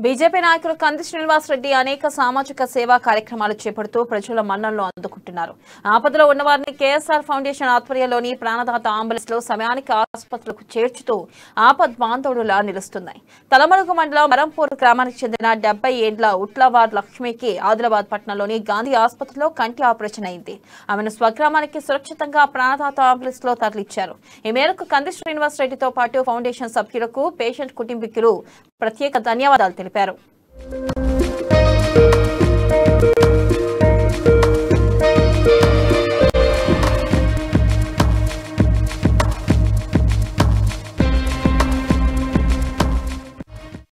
BJP నాయకులు కంది శ్రీనివాస్ రెడ్డి అనేక సామాజిక సేవా కార్యక్రమాలు చేపడుతూ ప్రజల మన్ననలు అందుకుంటున్నారు ఆపదలో ఉన్నవారిని కేఎస్ఆర్ ఫౌండేషన్ ఆధ్వర్యంలోని ప్రాణదాత అంబులెన్స్ లో సమయానికి ఆసుపత్రులకు చేర్చుతూ ఆపద్ బాంధవుడులా నిలుస్తున్నాయి తలమడుగు మండలం మరంపూర్ గ్రామానికి చెందిన డెబ్బై ఏండ్ల ఉట్లవార్ లక్ష్మికి ఆదిలాబాద్ పట్టణంలోని గాంధీ ఆసుపత్రిలో కంటి ఆపరేషన్ అయింది ఆమెను స్వగ్రామానికి సురక్షితంగా ప్రాణదాత అంబులెన్స్ లో తరలించారు ఈ మేరకు కంది శ్రీనివాస్ రెడ్డితో పాటు ఫౌండేషన్ సభ్యులకు పేషెంట్ కుటుంబీకులు ప్రత్యేక ధన్యవాదాలు తెలిపారు